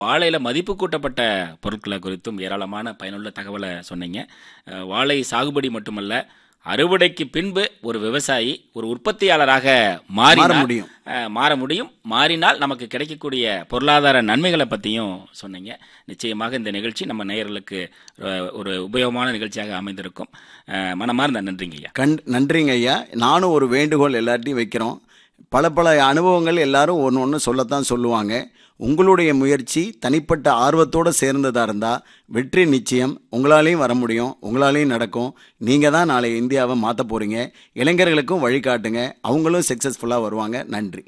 வாழையில மதிப்பு கூட்டப்பட்ட பொருட்களை குறித்தும் ஏராளமான பயனுள்ள தகவலை சொன்னீங்க அஹ், வாழை சாகுபடி மட்டுமல்ல அறுவடைக்கு பின்பு ஒரு விவசாயி ஒரு உற்பத்தியாளராக மாறி மாற முடியும். மாற முடியும் மாறினால் நமக்கு கிடைக்கக்கூடிய பொருளாதார நன்மைகளை பற்றியும் சொன்னீங்க நிச்சயமாக இந்த நிகழ்ச்சி நம்ம நேயர்களுக்கு அஹ், ஒரு உபயோகமான நிகழ்ச்சியாக அமைந்திருக்கும் அஹ், மனமார்ந்த நன்றிங்க ஐயா கண் நன்றிங்க ஐயா நானும் ஒரு வேண்டுகோள் எல்லார்ட்டையும் வைக்கிறோம் பல பல அனுபவங்கள் எல்லாரும் ஒன்று ஒன்று சொல்லத்தான் சொல்லுவாங்க உங்களுடைய முயற்சி தனிப்பட்ட ஆர்வத்தோடு சேர்ந்ததாக இருந்தால் வெற்றி நிச்சயம் உங்களாலேயும் வர முடியும் உங்களாலேயும் நடக்கும் நீங்கள் தான் நாளை இந்தியாவை மாற்ற போகிறீங்க இளைஞர்களுக்கும் வழிகாட்டுங்க அவங்களும் சக்ஸஸ்ஃபுல்லாக வருவாங்க நன்றி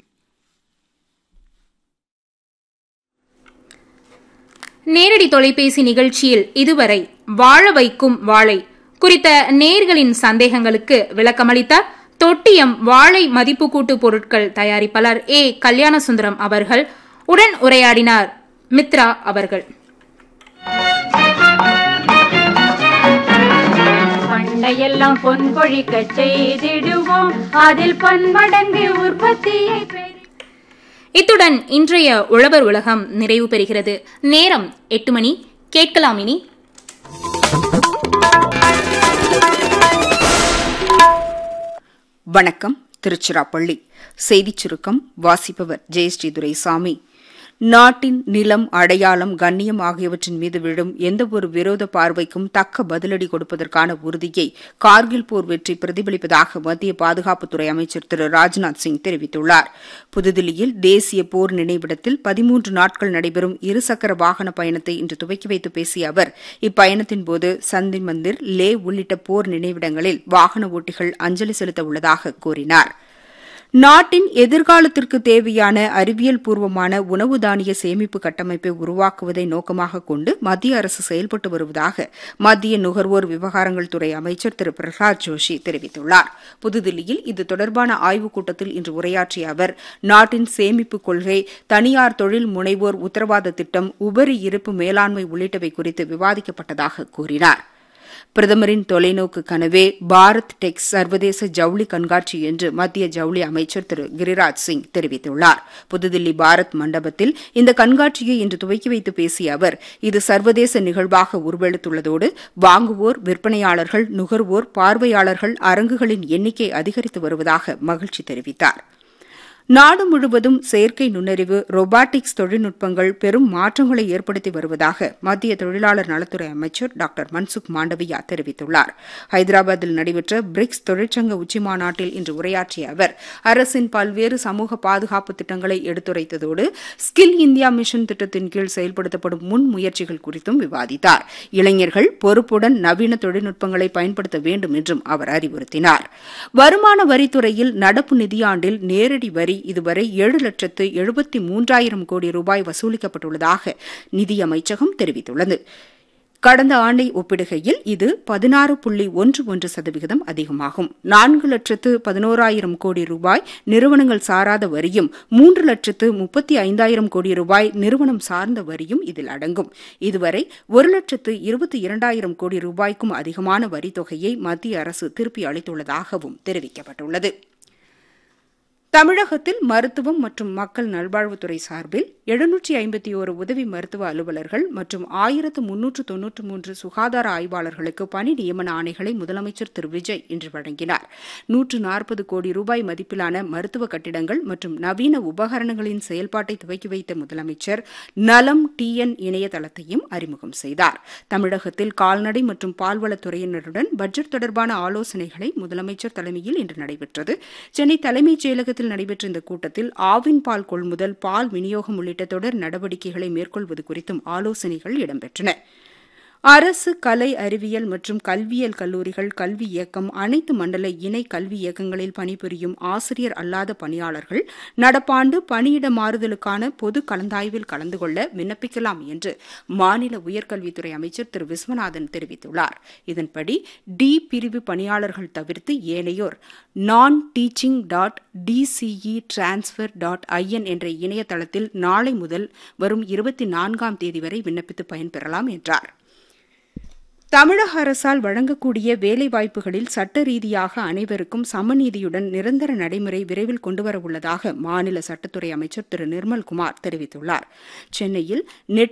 நேரடி தொலைபேசி நிகழ்ச்சியில் இதுவரை வாழ வைக்கும் வாழை குறித்த நேர்களின் சந்தேகங்களுக்கு விளக்கமளித்தார் தொட்டியம் வாழை மதிப்பு கூட்டு பொருட்கள் தயாரிப்பாளர் ஏ கல்யாணசுந்தரம் அவர்கள் உடன் உரையாடினார் மித்ரா அவர்கள் பண்டையெல்லாம் பொன் கொழிக்க செய்திடுவோம் அதில் பன்மடங்கு உற்பத்தியை பெரு இத்துடன் இன்றைய உழவர் உலகம் நிறைவு பெறுகிறது நேரம் எட்டு மணி கேட்கலாம் இனி வணக்கம் திருச்சிராப்பள்ளி செய்திச் சுருக்கம் வாசிப்பவர் ஜெயஸ்ரீ துரைசாமி நாட்டின் நிலம் அடையாளம் கண்ணியம் ஆகியவற்றின் மீது விழும் எந்தவொரு விரோத பார்வைக்கும் தக்க பதிலடி கொடுப்பதற்கான உறுதியை கார்கில் போர் வெற்றி பிரதிபலிப்பதாக மத்திய பாதுகாப்புத்துறை அமைச்சர் திரு ராஜ்நாத் சிங் தெரிவித்துள்ளார் புதுதில்லியில் தேசிய போர் நினைவிடத்தில் பதிமூன்று நாட்கள் நடைபெறும் இருசக்கர வாகன பயணத்தை இன்று துவக்கி வைத்து பேசிய அவர் இப்பயணத்தின் போது சந்தி மந்திர் லே உள்ளிட்ட போர் நினைவிடங்களில் வாகன ஓட்டிகள் அஞ்சலி செலுத்த உள்ளதாக கூறினார் நாட்டின் எதிர்காலத்திற்கு தேவையான அறிவியல் பூர்வமான உணவு தானிய சேமிப்பு கட்டமைப்பை உருவாக்குவதை நோக்கமாக கொண்டு மத்திய அரசு செயல்பட்டு வருவதாக மத்திய நுகர்வோர் விவகாரங்கள் துறை அமைச்சர் திரு பிரகலாத் ஜோஷி தெரிவித்துள்ளார் புதுதில்லியில் இது தொடர்பான ஆய்வுக் கூட்டத்தில் இன்று உரையாற்றிய அவர் நாட்டின் சேமிப்பு கொள்கை தனியார் தொழில் முனைவோர் உத்தரவாத திட்டம் உபரி இருப்பு மேலாண்மை உள்ளிட்டவை குறித்து விவாதிக்கப்பட்டதாக கூறினார் பிரதமரின் தொலைநோக்கு கனவே பாரத் டெக்ஸ் சர்வதேச ஜவுளி கண்காட்சி என்று மத்திய ஜவுளி அமைச்சர் திரு கிரிராஜ் சிங் தெரிவித்துள்ளார் புதுதில்லி பாரத் மண்டபத்தில் இந்த கண்காட்சியை இன்று துவக்கி வைத்து பேசிய அவர் இது சர்வதேச நிகழ்வாக உருவெடுத்துள்ளதோடு வாங்குவோர் விற்பனையாளர்கள் நுகர்வோர் பார்வையாளர்கள் அரங்குகளின் எண்ணிக்கை அதிகரித்து வருவதாக மகிழ்ச்சி தெரிவித்தாா் நாடு முழுவதும் செயற்கை நுண்ணறிவு ரொபாட்டிக்ஸ் தொழில்நுட்பங்கள் பெரும் மாற்றங்களை ஏற்படுத்தி வருவதாக மத்திய தொழிலாளர் நலத்துறை அமைச்சர் டாக்டர் மன்சுக் மாண்டவியா தெரிவித்துள்ளார் ஹைதராபாத்தில் நடைபெற்ற பிரிக்ஸ் தொழிற்சங்க உச்சிமாநாட்டில் இன்று உரையாற்றிய அவர் அரசின் பல்வேறு சமூக பாதுகாப்பு திட்டங்களை எடுத்துரைத்ததோடு ஸ்கில் இந்தியா மிஷன் திட்டத்தின் கீழ் செயல்படுத்தப்படும் முன் முயற்சிகள் குறித்தும் விவாதித்தார் இளைஞர்கள் பொறுப்புடன் நவீன தொழில்நுட்பங்களை பயன்படுத்த வேண்டும் என்றும் அவர் அறிவுறுத்தினார் வருமான வரித்துறையில் நடப்பு நிதியாண்டில் நேரடி வரி இதுவரை ஏழு லட்சத்து எழுபத்தி மூன்றாயிரம் கோடி ரூபாய் வசூலிக்கப்பட்டுள்ளதாக நிதியமைச்சகம் தெரிவித்துள்ளது கடந்த ஆண்டை ஒப்பிடுகையில் இது பதினாறு புள்ளி ஒன்று ஒன்று சதவிகிதம் அதிகமாகும் நான்கு லட்சத்து பதினோராயிரம் கோடி ரூபாய் நிறுவனங்கள் சாராத வரியும் மூன்று லட்சத்து முப்பத்தி ஐந்தாயிரம் கோடி ரூபாய் நிறுவனம் சார்ந்த வரியும் இதில் அடங்கும் இதுவரை ஒரு லட்சத்து இருபத்தி இரண்டாயிரம் கோடி ரூபாய்க்கும் அதிகமான வரித்தொகையை மத்திய அரசு திருப்பி அளித்துள்ளதாகவும் தெரிவிக்கப்பட்டுள்ளது தமிழகத்தில் மருத்துவம் மற்றும் மக்கள் நல்வாழ்வுத்துறை சார்பில் எழுநூற்றி ஐம்பத்தி ஒரு உதவி மருத்துவ அலுவலர்கள் மற்றும் ஆயிரத்து முன்னூற்று தொன்னூற்று மூன்று சுகாதார ஆய்வாளர்களுக்கு பணி நியமன ஆணைகளை முதலமைச்சர் திரு விஜய் இன்று வழங்கினார் நூற்று நாற்பது கோடி ரூபாய் மதிப்பிலான மருத்துவ கட்டிடங்கள் மற்றும் நவீன உபகரணங்களின் செயல்பாட்டை துவக்கி வைத்த முதலமைச்சர் நலம் டிஎன் இணையதளத்தையும் அறிமுகம் செய்தார் தமிழகத்தில் கால்நடை மற்றும் பால்வளத்துறையினருடன் பட்ஜெட் தொடர்பான ஆலோசனைகளை முதலமைச்சர் தலைமையில் இன்று நடைபெற்றது சென்னை தலைமைச் செயலகத்தில் நடைபெற்ற இந்த கூட்டத்தில் ஆவின் பால் கொள்முதல் பால் விநியோகம் உள்ளிட்ட தொடர் நடவடிக்கைகளை மேற்கொள்வது குறித்தும் ஆலோசனைகள் இடம்பெற்றன அரசு கலை அறிவியல் மற்றும் கல்வியியல் கல்லூரிகள் கல்வி இயக்கம் அனைத்து மண்டல இணை கல்வி இயக்கங்களில் பணிபுரியும் ஆசிரியர் அல்லாத பணியாளர்கள் நடப்பாண்டு பணியிட மாறுதலுக்கான பொது கலந்தாய்வில் கலந்து கொள்ள விண்ணப்பிக்கலாம் என்று மாநில உயர்கல்வித்துறை அமைச்சர் திரு விஸ்வநாதன் தெரிவித்துள்ளார் இதன்படி டி பிரிவு பணியாளர்கள் தவிர்த்து ஏனையோர் non teaching dot TCE transfer dot in என்ற இணையதளத்தில் நாளை முதல் வரும் இருபத்தி நான்காம் தேதி வரை விண்ணப்பித்து பயன்பெறலாம் என்றார் தமிழக அரசால் வழங்கக்கூடிய வேலைவாய்ப்புகளில் சட்ட ரீதியாக அனைவருக்கும் சமநீதியுடன் நிரந்தர நடைமுறை விரைவில் கொண்டுவர உள்ளதாக மாநில சட்டத்துறை அமைச்சர் திரு நிர்மல்குமார் தெரிவித்துள்ளார் சென்னையில் நெட்